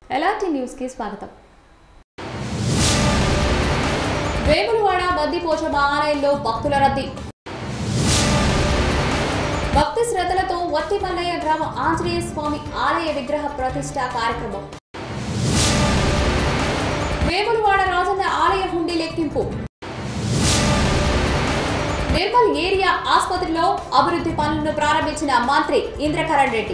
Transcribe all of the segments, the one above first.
ఎలాంటి న్యూస్కి స్వాగతం వేములవాడ బద్దిపోచమ్మ ఆలయంలో భక్తుల రద్దీ భక్తి శ్రద్ధలతో వత్తిమల్లయ్య గ్రామ ఆంజనేయ స్వామి ఆలయ విగ్రహ ప్రతిష్ట కార్యక్రమం వేములవాడ రాజన్న ఆలయ హుండీ లెక్కింపు నిర్మల్ ఏరియా ఆసుపత్రిలో అభివృద్ధి పనులను ప్రారంభించిన మంత్రి ఇంద్రకరణ్ రెడ్డి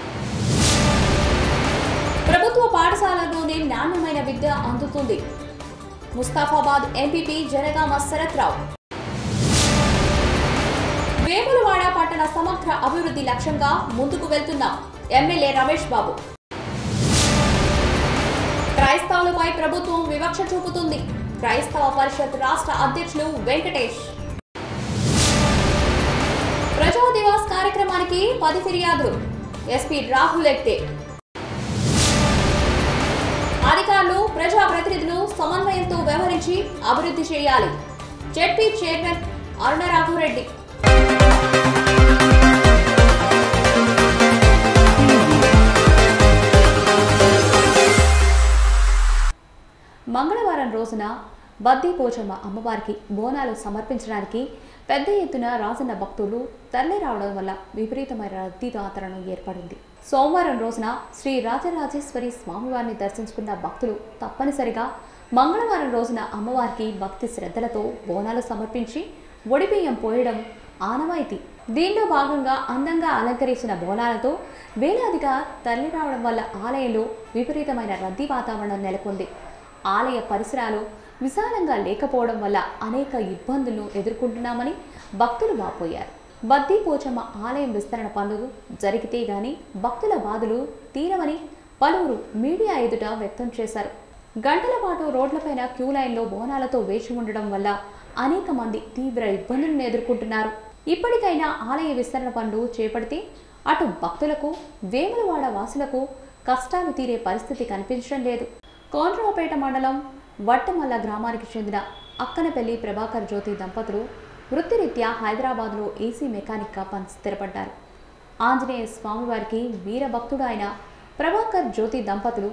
ప్రభుత్వ పాఠశాలలోనే నాణ్యమైన విద్య అందుతుంది ముస్తాఫాబాద్ ఎంపీపీ జనగామ శరత్రావు వేములవాడ పట్టణ సమగ్ర అభివృద్ధి లక్ష్యంగా ముందుకు వెళ్తున్న ఎమ్మెల్యే రమేష్ బాబు క్రైస్తవులపై ప్రభుత్వం వివక్ష చూపుతుంది క్రైస్తవ పరిషత్ రాష్ట్ర అధ్యక్షులు వెంకటేష్ ప్రజా దివాస్ కార్యక్రమానికి పది ఫిర్యాదులు ఎస్పీ రాహుల్ ఎక్తే అధికారులు ప్రజా ప్రతినిధులు సమన్వయంతో వ్యవహరించి అభివృద్ధి చేయాలి జెడ్పీ చైర్మన్ అరుణ రాఘవరెడ్డి మంగళవారం రోజున బద్దీ పోచమ్మ అమ్మవారికి బోనాలు సమర్పించడానికి పెద్ద ఎత్తున రాజన్న భక్తులు తరలి రావడం వల్ల విపరీతమైన రద్దీ వాతావరణం ఏర్పడింది సోమవారం రోజున శ్రీ రాజరాజేశ్వరి స్వామివారిని దర్శించుకున్న భక్తులు తప్పనిసరిగా మంగళవారం రోజున అమ్మవారికి భక్తి శ్రద్ధలతో బోనాలు సమర్పించి ఒడిబియ్యం పోయడం ఆనవాయితీ దీనిలో భాగంగా అందంగా అలంకరించిన బోనాలతో వేలాదిగా తరలి రావడం వల్ల ఆలయంలో విపరీతమైన రద్దీ వాతావరణం నెలకొంది ఆలయ పరిసరాలు విశాలంగా లేకపోవడం వల్ల అనేక ఇబ్బందులను ఎదుర్కొంటున్నామని భక్తులు వాపోయారు బద్దీ పోచమ్మ ఆలయం విస్తరణ పనులు జరిగితే గాని భక్తుల బాధలు తీరవని పలువురు మీడియా ఎదుట వ్యక్తం చేశారు గంటల పాటు రోడ్లపైన క్యూ లైన్లో బోనాలతో వేచి ఉండడం వల్ల అనేక మంది తీవ్ర ఇబ్బందులను ఎదుర్కొంటున్నారు ఇప్పటికైనా ఆలయ విస్తరణ పనులు చేపడితే అటు భక్తులకు వేములవాడ వాసులకు కష్టాలు తీరే పరిస్థితి కనిపించడం లేదు కోనరావుపేట మండలం వట్టమల్ల గ్రామానికి చెందిన అక్కనపల్లి ప్రభాకర్ జ్యోతి దంపతులు వృత్తిరీత్యా హైదరాబాద్లో ఏసీ మెకానిక్గా పని స్థిరపడ్డారు ఆంజనేయ స్వామివారికి వీరభక్తుడు అయిన ప్రభాకర్ జ్యోతి దంపతులు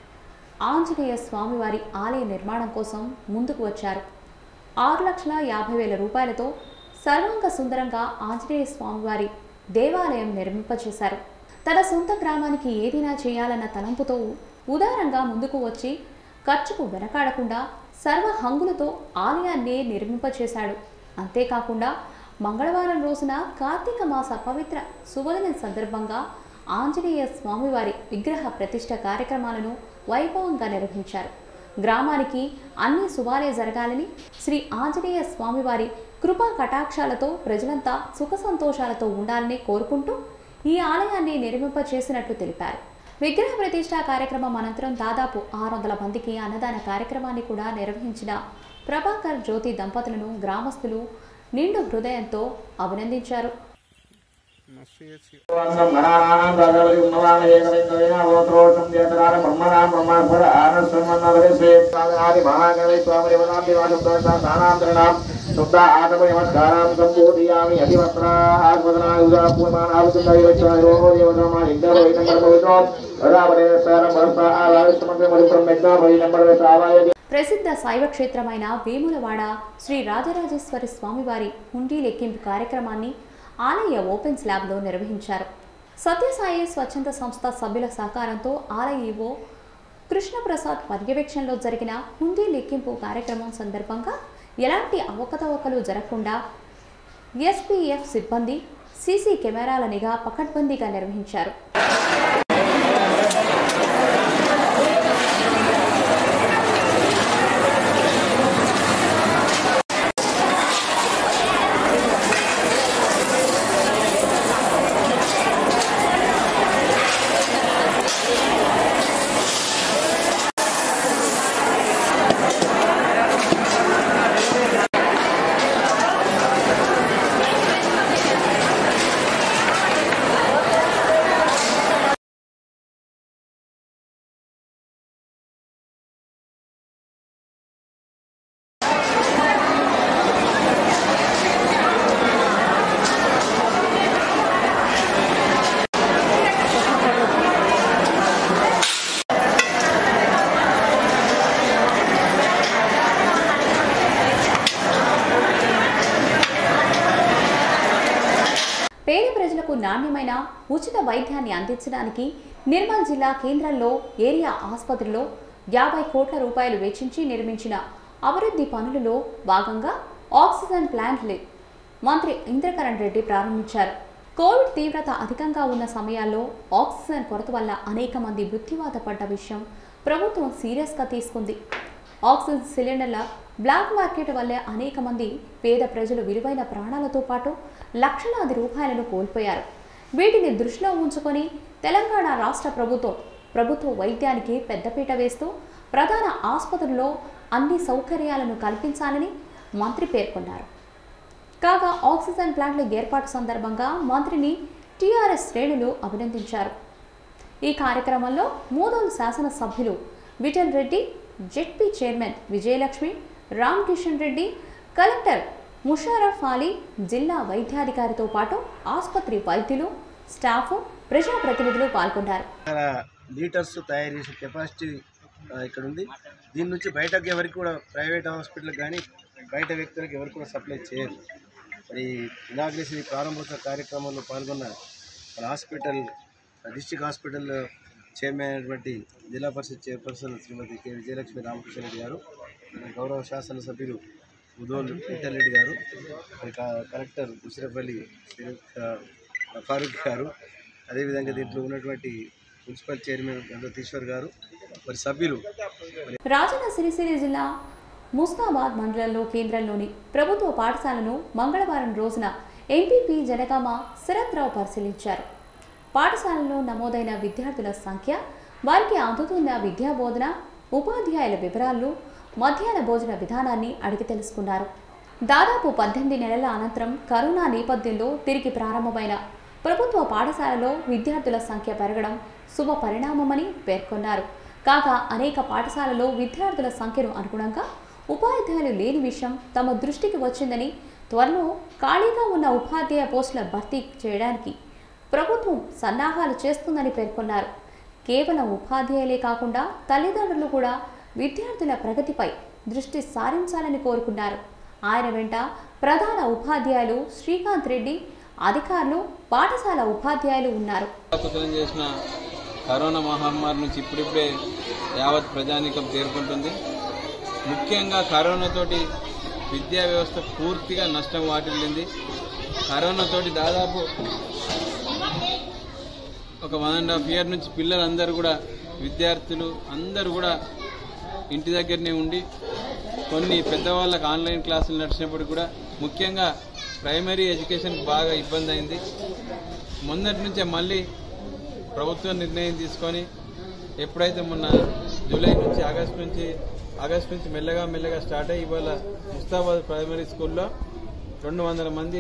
ఆంజనేయ స్వామివారి ఆలయ నిర్మాణం కోసం ముందుకు వచ్చారు ఆరు లక్షల యాభై వేల రూపాయలతో సర్వాంగ సుందరంగా ఆంజనేయ స్వామివారి దేవాలయం నిర్మింపచేశారు తన సొంత గ్రామానికి ఏదైనా చేయాలన్న తలంపుతో ఉదారంగా ముందుకు వచ్చి ఖర్చుకు వెనకాడకుండా సర్వ హంగులతో ఆలయాన్ని నిర్మింపచేశాడు అంతేకాకుండా మంగళవారం రోజున కార్తీక మాస పవిత్ర సువదన సందర్భంగా ఆంజనేయ స్వామివారి విగ్రహ ప్రతిష్ట కార్యక్రమాలను వైభవంగా నిర్వహించారు గ్రామానికి అన్ని శుభాలే జరగాలని శ్రీ ఆంజనేయ స్వామివారి కృపా కటాక్షాలతో ప్రజలంతా సుఖ సంతోషాలతో ఉండాలని కోరుకుంటూ ఈ ఆలయాన్ని నిర్మింప చేసినట్లు తెలిపారు విగ్రహ ప్రతిష్ట కార్యక్రమం అనంతరం దాదాపు ఆరు వందల మందికి అన్నదాన కార్యక్రమాన్ని కూడా నిర్వహించిన ప్రభాకర్ జ్యోతి దంపతులను గ్రామస్తులు నిండు హృదయంతో అభినందించారు వందం గణానాం గణపతి ఉన్నవాన ఏకలింగైన ఓత్రోషం చేతనార బ్రహ్మణాం బ్రహ్మాస్పద ఆనస్వన్మన్నవరే శ్రీ ఆది మహాగణపతి స్వామి దేవతాం దివాసం దోషాం దానాంతరణాం శుద్ధ ఆటమ నమస్కారం సంబోధియామి అధివస్త్రా ఆస్పదనా యుధా పూర్మానావసుంద వివక్షణ రోగో దేవతమా లింగో వైనంగర భవితో రదాపడే సారం వరసా ఆవిష్యమంత్రి మరిపురం మెగ్నా భవి నంబర్ ఆవాయ ప్రసిద్ధ శైవ క్షేత్రమైన వేములవాడ శ్రీ రాజరాజేశ్వరి స్వామివారి హుండీ లెక్కింపు కార్యక్రమాన్ని ఆలయ ఓపెన్ స్లాబ్లో నిర్వహించారు సత్యసాయి స్వచ్ఛంద సంస్థ సభ్యుల సహకారంతో ఆలయ ఈవో కృష్ణప్రసాద్ పర్యవేక్షణలో జరిగిన హుండీ లెక్కింపు కార్యక్రమం సందర్భంగా ఎలాంటి అవకతవకలు జరగకుండా ఎస్పీఎఫ్ సిబ్బంది సీసీ కెమెరాల నిఘా పకడ్బందీగా నిర్వహించారు నాణ్యమైన ఉచిత వైద్యాన్ని అందించడానికి నిర్మల్ జిల్లా కేంద్రంలో ఏరియా ఆసుపత్రిలో యాభై కోట్ల రూపాయలు వెచ్చించి నిర్మించిన అభివృద్ధి పనులలో భాగంగా ఆక్సిజన్ ప్లాంట్లు మంత్రి ఇంద్రకరణ్ రెడ్డి ప్రారంభించారు కోవిడ్ తీవ్రత అధికంగా ఉన్న సమయాల్లో ఆక్సిజన్ కొరత వల్ల అనేక మంది మృత్యువాత పడ్డ విషయం ప్రభుత్వం సీరియస్గా తీసుకుంది ఆక్సిజన్ సిలిండర్ల బ్లాక్ మార్కెట్ వల్లే అనేక మంది పేద ప్రజలు విలువైన ప్రాణాలతో పాటు లక్షలాది రూపాయలను కోల్పోయారు వీటిని దృష్టిలో ఉంచుకొని తెలంగాణ రాష్ట్ర ప్రభుత్వం ప్రభుత్వ వైద్యానికి పెద్దపీట వేస్తూ ప్రధాన ఆసుపత్రుల్లో అన్ని సౌకర్యాలను కల్పించాలని మంత్రి పేర్కొన్నారు కాగా ఆక్సిజన్ ప్లాంట్ల ఏర్పాటు సందర్భంగా మంత్రిని టీఆర్ఎస్ శ్రేణులు అభినందించారు ఈ కార్యక్రమంలో మూదోలు శాసనసభ్యులు Vittal Reddy ZP chairman Vijayalakshmi Ram Kishan Reddy collector Musharraf Ali జిల్లా వైద్యాధికారితో పాటు ఆసుపత్రి వైద్యులు స్టాఫ్ ప్రజాప్రతినిధులు పాల్గొన్నారు ఇక్కడ లీటర్స్ తయారు చేసే కెపాసిటీ ఆ, ఇక్కడ ఉంది దీని నుంచి బయటకు ఎవరికి కూడా ప్రైవేట్ హాస్పిటల్కి కానీ బయట వ్యక్తులకు ఎవరికి కూడా సప్లై చేయరు మరి ఇనాగ్రేషన్ ప్రారంభోత్సవ కార్యక్రమంలో పాల్గొన్న మన హాస్పిటల్ డిస్టిక్ హాస్పిటల్ చైర్మన్ అయినటువంటి జిల్లా పరిషత్ చైర్పర్సన్ శ్రీమతి కె విజయలక్ష్మి రామకృష్ణ రెడ్డి గారు మన గౌరవ శాసనసభ్యులు ఉదోల్ రెడ్డి గారు మరి క- కలెక్టర్ ముషరఫ్ ఫారూక్ గారు అదేవిధంగా దీంట్లో ఉన్నటువంటి మున్సిపల్ చైర్మన్ గంధతీశ్వర్ గారు మరి సభ్యులు రాజన్న సిరిసిల్ల జిల్లా ముస్తాబాద్ మండలంలో కేంద్రంలోని ప్రభుత్వ పాఠశాలను మంగళవారం రోజున ఎంపీపీ జనగామ శరత్రావు పరిశీలించారు పాఠశాలలో నమోదైన విద్యార్థుల సంఖ్య వారికి అందుతున్న విద్యా బోధన ఉపాధ్యాయుల వివరాలు మధ్యాహ్న భోజన విధానాన్ని అడిగి తెలుసుకున్నారు దాదాపు పద్దెనిమిది నెలల అనంతరం కరోనా నేపథ్యంలో తిరిగి ప్రారంభమైన ప్రభుత్వ పాఠశాలలో విద్యార్థుల సంఖ్య పెరగడం శుభ పరిణామమని పేర్కొన్నారు కాగా అనేక పాఠశాలలో విద్యార్థుల సంఖ్యను అనుగుణంగా ఉపాధ్యాయులు లేని విషయం తమ దృష్టికి వచ్చిందని త్వరలో ఖాళీగా ఉన్న ఉపాధ్యాయ పోస్టుల భర్తీ చేయడానికి ప్రభుత్వం సన్నాహాలు చేస్తుందని పేర్కొన్నారు కేవలం ఉపాధ్యాయులే కాకుండా తల్లిదండ్రులు కూడా విద్యార్థుల ప్రగతిపై దృష్టి సారించాలని కోరుకున్నారు ఆయన వెంట ప్రధాన ఉపాధ్యాయులు శ్రీకాంత్ రెడ్డి అధికారులు పాఠశాల ఉపాధ్యాయులు ఉన్నారు కుతలం చేసిన కరోనా మహమ్మారి నుంచి ఇప్పుడిప్పుడే యావత్ ప్రజానీకం తేరుకుంటుంది ముఖ్యంగా కరోనాతోటి విద్యా వ్యవస్థ పూర్తిగా నష్టం వాటిల్లింది కరోనాతోటి దాదాపు ఒక వన్ అండ్ హాఫ్ ఇయర్ నుంచి పిల్లలందరూ కూడా విద్యార్థులు అందరూ కూడా ఇంటి దగ్గరనే ఉండి కొన్ని పెద్దవాళ్ళకి ఆన్లైన్ క్లాసులు నడిచినప్పుడు కూడా ముఖ్యంగా ప్రైమరీ ఎడ్యుకేషన్కి బాగా ఇబ్బంది అయింది మొన్నటి నుంచే మళ్ళీ ప్రభుత్వం నిర్ణయం తీసుకొని ఎప్పుడైతే మొన్న జూలై నుంచి ఆగస్ట్ నుంచి ఆగస్ట్ నుంచి మెల్లగా మెల్లగా స్టార్ట్ అయ్యి ఇవాళ ముస్తాబాద్ ప్రైమరీ స్కూల్లో రెండు వందల మంది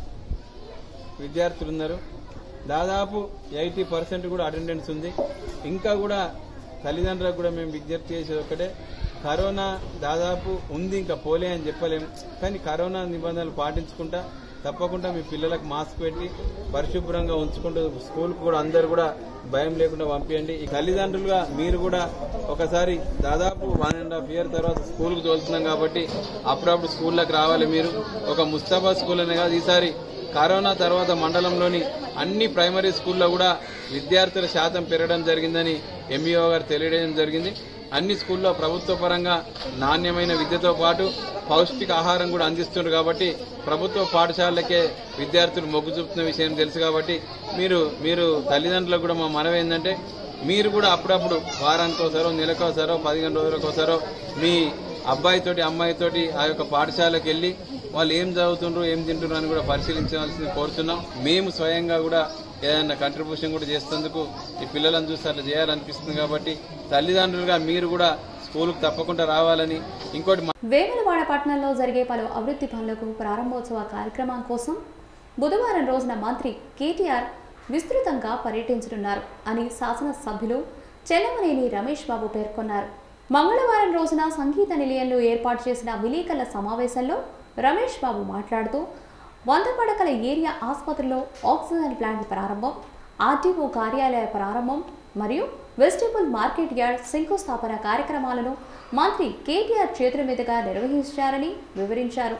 విద్యార్థులు ఉన్నారు దాదాపు ఎయిటీ పర్సెంట్ కూడా అటెండెన్స్ ఉంది ఇంకా కూడా తల్లిదండ్రులకు కూడా మేము విజ్ఞప్తి చేసేది ఒకటే కరోనా దాదాపు ఉంది ఇంకా పోలే అని చెప్పలేము కానీ కరోనా నిబంధనలు పాటించుకుంటా తప్పకుండా మీ పిల్లలకు మాస్క్ పెట్టి పరిశుభ్రంగా ఉంచుకుంటూ స్కూల్కి కూడా అందరు కూడా భయం లేకుండా పంపించండి ఈ తల్లిదండ్రులుగా మీరు కూడా ఒకసారి దాదాపు వన్ అండ్ హాఫ్ ఇయర్ తర్వాత స్కూల్కి తోలుతున్నాం కాబట్టి అప్పుడప్పుడు స్కూల్లోకి రావాలి మీరు ఒక ముస్తాబా స్కూల్ అనే కాదు ఈసారి కరోనా తర్వాత మండలంలోని అన్ని ప్రైమరీ స్కూల్లో కూడా విద్యార్థుల శాతం పెరగడం జరిగిందని ఎంఈఓ గారు తెలియడం జరిగింది అన్ని స్కూల్లో ప్రభుత్వ పరంగా నాణ్యమైన విద్యతో పాటు పౌష్టిక ఆహారం కూడా అందిస్తున్నారు కాబట్టి ప్రభుత్వ పాఠశాలలకే విద్యార్థులు మొగ్గు చూపుతున్న విషయం తెలుసు కాబట్టి మీరు మీరు తల్లిదండ్రులకు కూడా మా మనవి ఏంటంటే మీరు కూడా అప్పుడప్పుడు వారానికోసారో నెలకోసారో పదిహేను రోజులకోసారో మీ అబ్బాయితోటి అమ్మాయితోటి ఆ యొక్క పాఠశాలకు వెళ్ళి వాళ్ళు ఏం చదువుతుండ్రు ఏం తింటున్నారు అని కూడా పరిశీలించవలసింది కోరుతున్నాం మేము స్వయంగా కూడా ఏదైనా కంట్రిబ్యూషన్ కూడా చేసేందుకు ఈ పిల్లలను చూస్తే అట్లా చేయాలనిపిస్తుంది కాబట్టి తల్లిదండ్రులుగా మీరు కూడా స్కూల్కి తప్పకుండా రావాలని ఇంకోటి వేములవాడ పట్టణంలో జరిగే పలు అభివృద్ధి పనులకు ప్రారంభోత్సవ కార్యక్రమం కోసం బుధవారం రోజున మంత్రి కేటీఆర్ విస్తృతంగా పర్యటించనున్నారు అని శాసనసభ్యులు చెల్లమనేని రమేష్ బాబు పేర్కొన్నారు మంగళవారం రోజున సంగీత నిలయంలో ఏర్పాటు చేసిన విలేకరుల సమావేశంలో రమేష్ బాబు మాట్లాడుతూ వంద పడకల ఏరియా ఆసుపత్రిలో ఆక్సిజన్ ప్లాంట్ ప్రారంభం ఆర్టీఓ కార్యాలయ ప్రారంభం మరియు వెజిటబుల్ మార్కెట్ యార్డ్ శంకుస్థాపన కార్యక్రమాలను మంత్రి కేటీఆర్ చేతుల మీదుగా నిర్వహించారని వివరించారు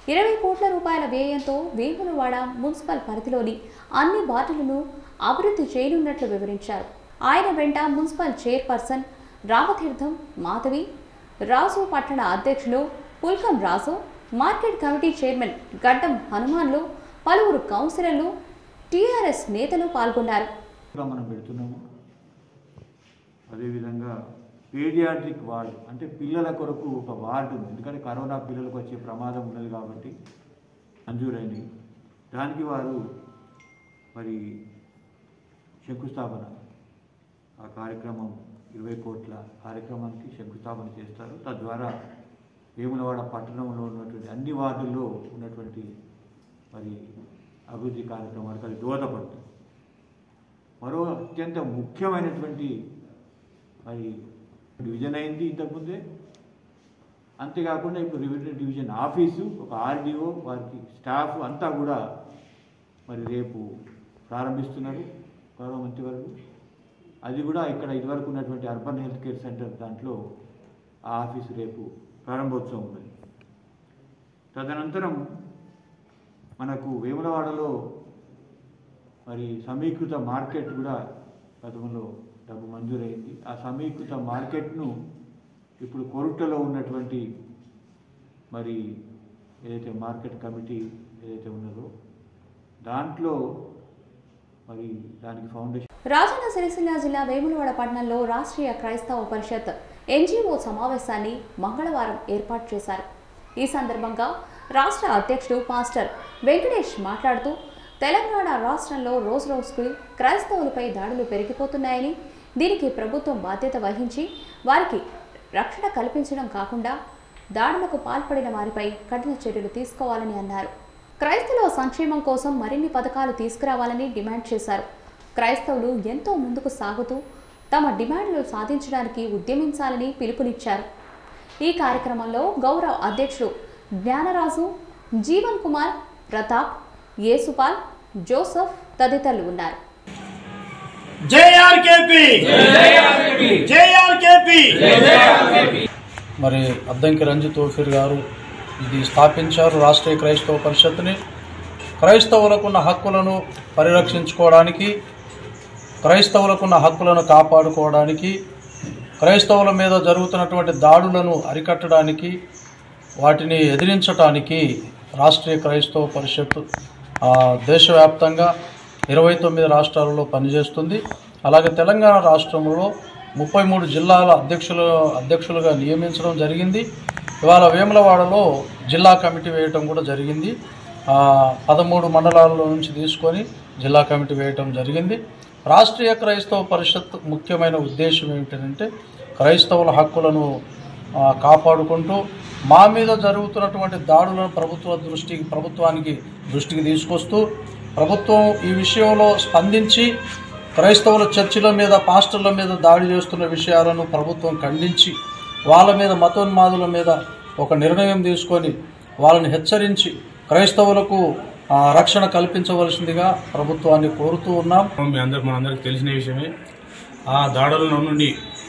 ఇరవై కోట్ల రూపాయల వ్యయంతో వేములవాడ మున్సిపల్ పరిధిలోని అన్ని వార్డులను అభివృద్ధి చేయనున్నట్లు వివరించారు ఆయన వెంట మున్సిపల్ చైర్పర్సన్ రామతీర్థం మాధవి రాజు పట్టణ అధ్యక్షులు Pulkam Raju market committee chairman Gaddam Hanumanlu పలువురు కౌన్సిలర్లు టీఆర్ఎస్ నేతలు పాల్గొన్నారు కూడా మనం పెడుతున్నాము అదేవిధంగా పీడియాట్రిక్ వార్డు అంటే పిల్లల కొరకు ఒక వార్డు ఉంది ఎందుకంటే కరోనా పిల్లలకు వచ్చే ప్రమాదం ఉన్నది కాబట్టి మంజూరైంది దానికి వారు మరి శంకుస్థాపన ఆ కార్యక్రమం ఇరవై కోట్ల కార్యక్రమానికి శంకుస్థాపన చేస్తారు తద్వారా వేములవాడ పట్టణంలో ఉన్నటువంటి అన్ని వార్డుల్లో ఉన్నటువంటి మరి అభివృద్ధి కార్యక్రమాలకు అది దోహదపడుతుంది మరో అత్యంత ముఖ్యమైనటువంటి మరి డివిజన్ అయింది ఇంతకుముందే అంతేకాకుండా ఇప్పుడు రెవెన్యూ డివిజన్ ఆఫీసు ఒక ఆర్డీఓ వారికి స్టాఫ్ అంతా కూడా మరి రేపు ప్రారంభిస్తున్నారు గౌరవ మంత్రివర్గు అది కూడా ఇక్కడ ఇదివరకు ఉన్నటువంటి అర్బన్ హెల్త్ కేర్ సెంటర్ దాంట్లో ఆ ఆఫీసు రేపు ప్రారంభోత్సవం ఉన్నది తదనంతరం మనకు వేములవాడలో మరి సమీకృత మార్కెట్ కూడా గతంలో డబ్బు మంజూరైంది ఆ సమీకృత మార్కెట్ను ఇప్పుడు కొరుట్టలో ఉన్నటువంటి మరి ఏదైతే మార్కెట్ కమిటీ ఏదైతే ఉన్నదో దాంట్లో మరి దానికి ఫౌండేషన్ రాజన్న సిరిసిల్ల జిల్లా వేములవాడ పట్టణంలో రాష్ట్రీయ క్రైస్తవ పరిషత్ ఎన్జీఓ సమావేశాన్ని మంగళవారం ఏర్పాటు చేశారు ఈ సందర్భంగా రాష్ట్ర అధ్యక్షుడు పాస్టర్ వెంకటేష్ మాట్లాడుతూ తెలంగాణ రాష్ట్రంలో రోజు రోజుకు క్రైస్తవులపై దాడులు పెరిగిపోతున్నాయని దీనికి ప్రభుత్వం బాధ్యత వహించి వారికి రక్షణ కల్పించడం కాకుండా దాడులకు పాల్పడిన వారిపై కఠిన చర్యలు తీసుకోవాలని అన్నారు క్రైస్తవుల సంక్షేమం కోసం మరిన్ని పథకాలు తీసుకురావాలని డిమాండ్ చేశారు క్రైస్తవులు ఎంతో ముందుకు సాగుతూ తమ డిమాండ్లు సాధించడానికి ఉద్యమించాలని పిలుపునిచ్చారు ఈ కార్యక్రమంలో గౌరవ అధ్యక్షుడు జ్ఞానరాజు జీవన్ కుమార్ ప్రతాప్ యేసుపాల్ జోసఫ్ తదితరులు ఉన్నారు జేఆర్కేపీ జేఆర్కేపీ మరి అద్దంకి రంజిత్ ఓఫీర్ గారు ఇది స్థాపించారు రాష్ట్రీయ క్రైస్తవ పరిషత్ని క్రైస్తవులకున్న హక్కులను పరిరక్షించుకోవడానికి క్రైస్తవులకున్న హక్కులను కాపాడుకోవడానికి క్రైస్తవుల మీద జరుగుతున్నటువంటి దాడులను అరికట్టడానికి వాటిని ఎదిరించడానికి రాష్ట్రీయ క్రైస్తవ పరిషత్ ఆ, దేశవ్యాప్తంగా ఇరవై తొమ్మిది రాష్ట్రాలలో పనిచేస్తుంది అలాగే తెలంగాణ రాష్ట్రంలో ముప్పై మూడు జిల్లాల అధ్యక్షులు అధ్యక్షులుగా నియమించడం జరిగింది ఇవాళ వేములవాడలో జిల్లా కమిటీ వేయటం కూడా జరిగింది ఆ, పదమూడు మండలాల నుంచి తీసుకొని జిల్లా కమిటీ వేయటం జరిగింది రాష్ట్రీయ క్రైస్తవ పరిషత్ ముఖ్యమైన ఉద్దేశం ఏమిటంటే క్రైస్తవుల హక్కులను ఆ, కాపాడుకుంటూ మా మీద జరుగుతున్నటువంటి దాడులను ప్రభుత్వ దృష్టికి ప్రభుత్వానికి దృష్టికి తీసుకొస్తూ ప్రభుత్వం ఈ విషయంలో స్పందించి క్రైస్తవుల చర్చిల మీద పాస్టర్ల మీద దాడి చేస్తున్న విషయాలను ప్రభుత్వం ఖండించి వాళ్ళ మీద మతోన్మాదుల మీద ఒక నిర్ణయం తీసుకొని వాళ్ళని హెచ్చరించి క్రైస్తవులకు ఆ, రక్షణ కల్పించవలసిందిగా ప్రభుత్వాన్ని కోరుతూ ఉన్నాం మీ అందరికి మనందరికి తెలిసిన విషయమే ఆ దాడుల నుండి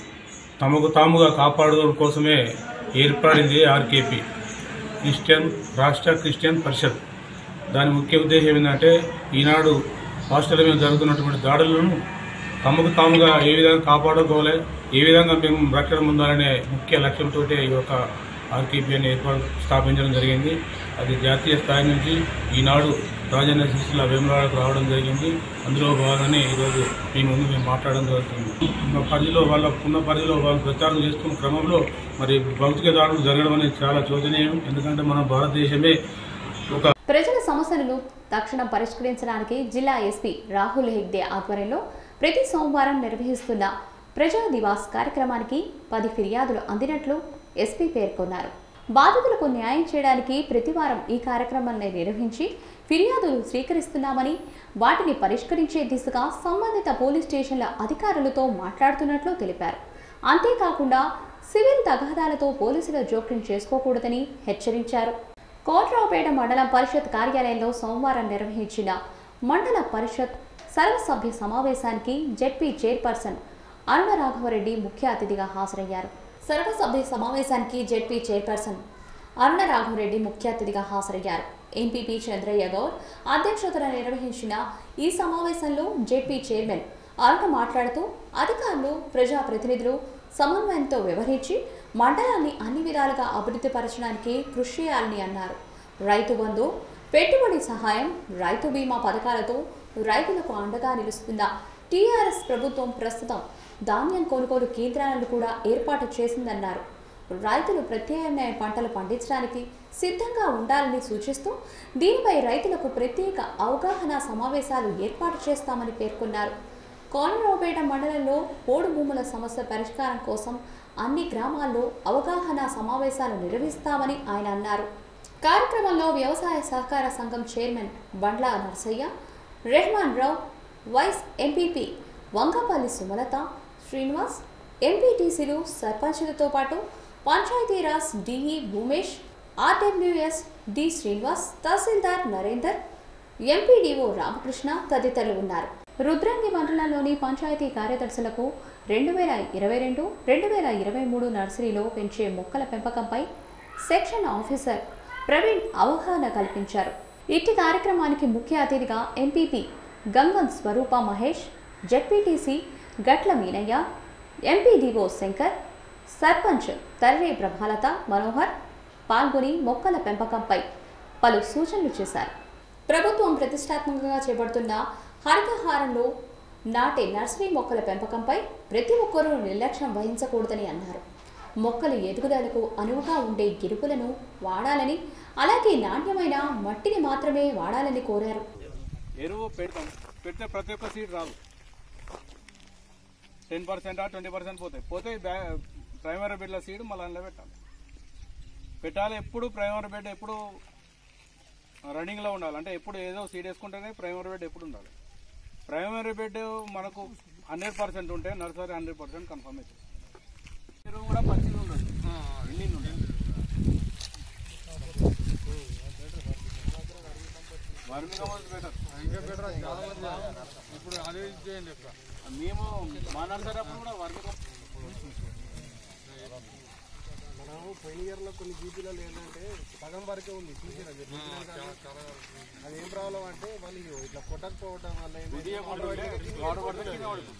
తమకు తాముగా కాపాడుకోవడం కోసమే ఏర్పడింది ఆర్కేపీ క్రిస్టియన్ రాష్ట్ర క్రిస్టియన్ పరిషత్ దాని ముఖ్య ఉద్దేశం ఏంటంటే ఈనాడు పాస్టర్ల మీద జరుగుతున్నటువంటి దాడులను తమకు తాముగా ఏ విధంగా కాపాడుకోవాలి ఏ విధంగా మేము రక్షణ పొందాలనే ముఖ్య లక్ష్యంతో ఈ యొక్క ఆర్కేపీ అని ఏర్పాటు స్థాపించడం జరిగింది అది జాతీయ స్థాయి నుంచి ఈనాడు రాజన్న సిరిసిల్ల వేములవాడకు రావడం జరిగింది అందులో భాగంగానే ఈరోజు మీ ముందు మేము మాట్లాడడం జరుగుతుంది ఉన్న పరిధిలో వాళ్ళ ఉన్న పరిధిలో వాళ్ళు ప్రచారం చేస్తున్న క్రమంలో మరి భౌతిక దాడులు జరగడం అనేది చాలా శోచనీయం ఎందుకంటే మన భారతదేశమే ఒక ప్రజల సమస్యలను తక్షణం పరిష్కరించడానికి జిల్లా ఎస్పీ రాహుల్ హెగ్డే ఆధ్వర్యంలో ప్రతి సోమవారం నిర్వహిస్తున్న ప్రజా దివాస్ కార్యక్రమానికి పది ఫిర్యాదులు అందినట్లు ఎస్పీ పేర్కొన్నారు బాధితులకు న్యాయం చేయడానికి ప్రతివారం ఈ కార్యక్రమాన్ని నిర్వహించి ఫిర్యాదులు స్వీకరిస్తున్నామని వాటిని పరిష్కరించే దిశగా సంబంధిత పోలీస్ స్టేషన్ల అధికారులతో మాట్లాడుతున్నట్లు తెలిపారు అంతేకాకుండా సివిల్ తగాదాలతో పోలీసుల జోక్యం చేసుకోకూడదని హెచ్చరించారు కోట్రావుపేట మండలం పరిషత్ కార్యాలయంలో సోమవారం నిర్వహించిన మండల పరిషత్ సర్వసభ్య సమావేశానికి జెడ్పీ చైర్పర్సన్ అరుణ రాఘవరెడ్డి ముఖ్య అతిథిగా హాజరయ్యారు సర్వసభ్య సమావేశానికి జెడ్పీ చైర్పర్సన్ అరుణ రాఘవరెడ్డి ముఖ్య అతిథిగా హాజరయ్యారు ఎంపీపీ చంద్రయ్య గౌడ్ అధ్యక్షతన నిర్వహించిన ఈ సమావేశంలో జెడ్పీ చైర్మన్ అరుణ మాట్లాడుతూ అధికారులు ప్రజాప్రతినిధులు సమన్వయంతో వ్యవహరించి మండలాన్ని అన్ని విధాలుగా అభివృద్ధి పరచడానికి కృషి చేయాలని అన్నారు రైతు బంధు పెట్టుబడి సహాయం రైతు బీమా పథకాలతో రైతులకు అండగా నిలుస్తున్న టీఆర్ఎస్ ప్రభుత్వం ప్రస్తుతం ధాన్యం కొనుగోలు కేంద్రాలను కూడా ఏర్పాటు చేసిందన్నారు రైతులు ప్రత్యామ్నాయ పంటలు పండించడానికి సిద్ధంగా ఉండాలని సూచిస్తూ దీనిపై రైతులకు ప్రత్యేక అవగాహన సమావేశాలు ఏర్పాటు చేస్తామని పేర్కొన్నారు కోనరావుపేట మండలంలో పోడు భూముల సమస్య పరిష్కారం కోసం అన్ని గ్రామాల్లో అవగాహన సమావేశాలు నిర్వహిస్తామని ఆయన అన్నారు కార్యక్రమంలో వ్యవసాయ సహకార సంఘం చైర్మన్ బండ్ల నర్సయ్య రెహమాన్ రావు వైస్ ఎంపీపీ వంగపల్లి సుమలత శ్రీనివాస్ ఎంపీటీసీలు సర్పంచులతో పాటు Panchayati Raj DE Bhoomesh RWS D Srinivas తహసీల్దార్ నరేందర్ ఎంపీడీఓ రామకృష్ణ తదితరులు ఉన్నారు రుద్రంగి మండలంలోని పంచాయతీ కార్యదర్శులకు రెండు వేల ఇరవై రెండు రెండు వేల ఇరవై మూడు నర్సరీలో పెంచే మొక్కల పెంపకంపై సెక్షన్ ఆఫీసర్ ప్రవీణ్ అవగాహన కల్పించారు ఇట్టి కార్యక్రమానికి ముఖ్య అతిథిగా MPP Gangam Swaroopa Mahesh ZPTC Gatla Meenaiah MPDO Shankar sarpanch Tarre Prabhalatha Manohar పాల్గొని మొక్కల పెంపకంపై పలు సూచనలు చేశారు ప్రభుత్వం ప్రతిష్టాత్మకంగా చేపడుతున్న హరితహారంలో నాటే నర్సరీ మొక్కల పెంపకంపై ప్రతి ఒక్కరూ నిర్లక్ష్యం వహించకూడదని అన్నారు మొక్కల ఎదుగుదలకు అనువుగా ఉండే గిరుపులను వాడాలని అలాగే నాణ్యమైన మట్టిని మాత్రమే వాడాలని కోరారు ఎరువు పెడతాం పెడితే ప్రతి ఒక్క సీడ్ రాదు టెన్ పర్సెంట్ ట్వంటీ పర్సెంట్ పోతాయి పోతే బ్యా ప్రైమరీ బెడ్ల సీడ్ మళ్ళీ అందులో పెట్టాలి పెట్టాలి ఎప్పుడు ప్రైమరీ బెడ్ ఎప్పుడు రన్నింగ్లో ఉండాలి అంటే ఎప్పుడు ఏదో సీడ్ వేసుకుంటేనే ప్రైమరీ బెడ్ ఎప్పుడు ఉండాలి ప్రైమరీ బెడ్ మనకు హండ్రెడ్ పర్సెంట్ ఉంటే నర్సరీ హండ్రెడ్ పర్సెంట్ కన్ఫర్మ్ అవుతుంది ఎరువు కూడా మంచిగా ఉండదు ఎన్ని ఉండదు వర్మి కంపోస్ట్ బెటర్ ఇంకా బెటర్ ఇప్పుడు అదే చేయండి మేము మా నర్సరీ అప్పుడు కూడా వర్మి మనము పోయిన ఇయర్లో కొన్ని జీపీలలో ఏంటంటే సగం వరకే ఉంది చూసిన అది ఏం ప్రాబ్లం అంటే మళ్ళీ ఇట్లా కొట్టకపోవడం వల్ల ఏంటంటే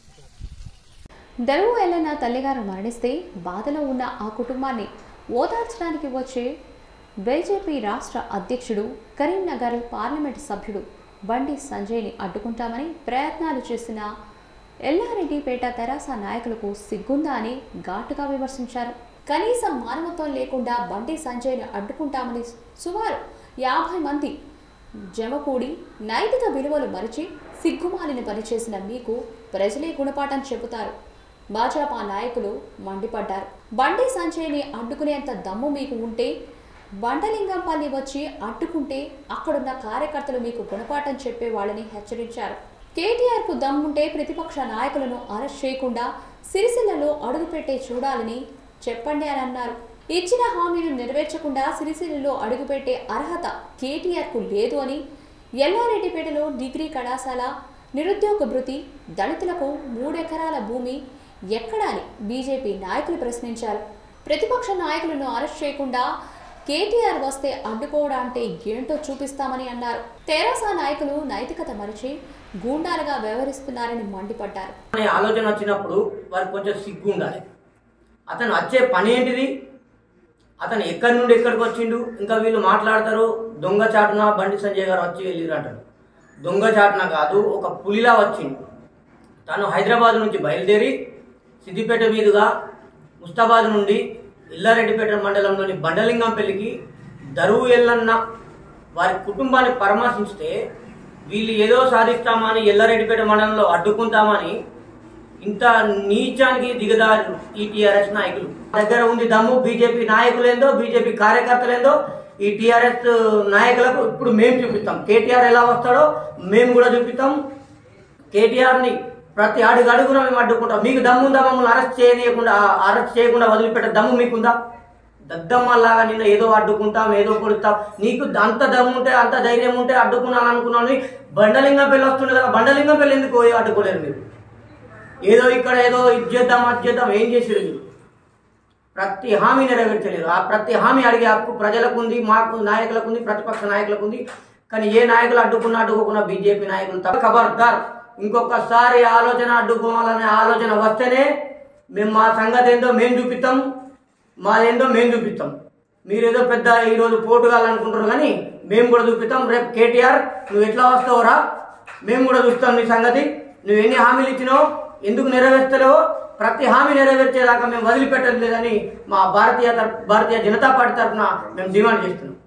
దరువు ఎల్లన్న తల్లిగారు మరణిస్తే బాధలో ఉన్న ఆ కుటుంబాన్ని ఓదార్చడానికి వచ్చే బీజేపీ రాష్ట్ర అధ్యక్షుడు కరీంనగర్ పార్లమెంట్ సభ్యుడు బండి సంజయ్ని అడ్డుకుంటామని ప్రయత్నాలు చేసిన ఎల్లారెడ్డిపేట తెరాస నాయకులకు సిగ్గుందా అని ఘాటుగా విమర్శించారు కనీసం మానవత్వం లేకుండా బండి సంజయ్ని అడ్డుకుంటామని సుమారు యాభై మంది జమకూడి నైతిక విలువలు మరిచి సిగ్గుమాలిన పనిచేసిన మీకు ప్రజలే గుణపాఠం చెబుతారు భాజపా నాయకులు మండిపడ్డారు బండి సంజయ్ని అడ్డుకునేంత దమ్ము మీకు ఉంటే బండలింగంపల్లి వచ్చి అడ్డుకుంటే అక్కడున్న కార్యకర్తలు మీకు గుణపాఠం చెప్పే వాళ్ళని హెచ్చరించారు కేటీఆర్ కు దమ్ముంటే ప్రతిపక్ష నాయకులను అరెస్ట్ చేయకుండా సిరిసిల్లలో అడుగుపెట్టే చూడాలని చెప్పండి అని అన్నారు ఇచ్చిన హామీలు నెరవేర్చకుండా సిరిసిల్లలో అడుగుపెట్టే అర్హత కేటీఆర్ కు లేదు అని ఎల్లారెడ్డిపేటలో డిగ్రీ కళాశాల నిరుద్యోగ భృతి దళితులకు మూడెకరాల భూమి ఎక్కడా అని బీజేపీ నాయకులు ప్రశ్నించారు ప్రతిపక్ష నాయకులను అరెస్ట్ చేయకుండా కేటీఆర్ వస్తే అడ్డుకోవడం అంటే ఏంటో చూపిస్తామని అన్నారు తెరాస నాయకులు నైతికత మరిచి గూండాలుగా వ్యవహరిస్తున్నారని మండిపడ్డారు అనే ఆలోచన వచ్చినప్పుడు వారికి కొంచెం సిగ్గు ఉండాలి అతను వచ్చే పని ఏంటిది అతను ఎక్కడి నుండి ఎక్కడికి వచ్చిండు ఇంకా వీళ్ళు మాట్లాడతారు దొంగ చాటున బండి సంజయ్ గారు వచ్చి వెళ్ళిరు అంటారు దొంగ చాటున కాదు ఒక పులిలా వచ్చిండు తను హైదరాబాద్ నుంచి బయలుదేరి సిద్దిపేట మీదుగా ముస్తాబాద్ నుండి ఇల్లారెడ్డిపేట మండలంలోని బండలింగంపల్లికి దరువు ఎల్లన్న వారి కుటుంబాన్ని పరామర్శిస్తే వీళ్ళు ఏదో సాధిస్తామని ఎల్లారెడ్డిపేట మండలంలో అడ్డుకుంటామని ఇంత నీచానికి దిగదారు ఈ టీఆర్ఎస్ నాయకులు దగ్గర ఉంది దమ్ము బీజేపీ నాయకులేందో బీజేపీ కార్యకర్తలేందో ఈ టీఆర్ఎస్ నాయకులకు ఇప్పుడు మేము చూపిస్తాం కేటీఆర్ ఎలా వస్తాడో మేము కూడా చూపిస్తాం కేటీఆర్ ని ప్రతి అడుగు అడుగున మేము అడ్డుకుంటాం మీకు దమ్ము ఉందా మమ్మల్ని అరెస్ట్ చేయనీయకుండా అరెస్ట్ చేయకుండా వదిలిపెట్టే దమ్ము మీకుందా దద్దమ్మలాగా నిన్న ఏదో అడ్డుకుంటాం ఏదో కొడుతాం నీకు అంత దమ్ము ఉంటే అంత ధైర్యం ఉంటే అడ్డుకున్నాను అనుకున్నాను బండలింగం పెళ్ళి వస్తుండే కదా బండలింగం పెళ్ళి ఎందుకు పోయి అడ్డుకోలేరు మీరు ఏదో ఇక్కడ ఏదో ఇది చేద్దాం అది చేద్దాం ఏం చేసేది మీరు ప్రతి హామీ నెరవేర్చలేరు ఆ ప్రతి హామీ అడిగే హక్కు ప్రజలకు ఉంది మాకు నాయకులకు ఉంది ప్రతిపక్ష నాయకులకు ఉంది కానీ ఏ నాయకులు అడ్డుకున్నా అడ్డుకోకున్నా బీజేపీ నాయకులు తప్ప ఖబర్దార్ ఇంకొకసారి ఆలోచన అడ్డుకోవాలనే ఆలోచన వస్తేనే మేము మా సంగతి ఏందో మేము చూపిస్తాం మాదేందో మేము చూపిస్తాం మీరేదో పెద్ద ఈరోజు పోటుగాలు అనుకుంటారు కానీ మేము కూడా చూపిస్తాం రేపు కేటీఆర్ నువ్వు ఎట్లా వస్తావురా మేము కూడా చూస్తాం నీ సంగతి నువ్వు ఎన్ని హామీలు ఇచ్చినావు ఎందుకు నెరవేర్చలేవో ప్రతి హామీ నెరవేర్చేదాకా మేము వదిలిపెట్టట్లేదని మా భారతీయ తరఫు భారతీయ జనతా పార్టీ తరఫున మేము డిమాండ్ చేస్తున్నాం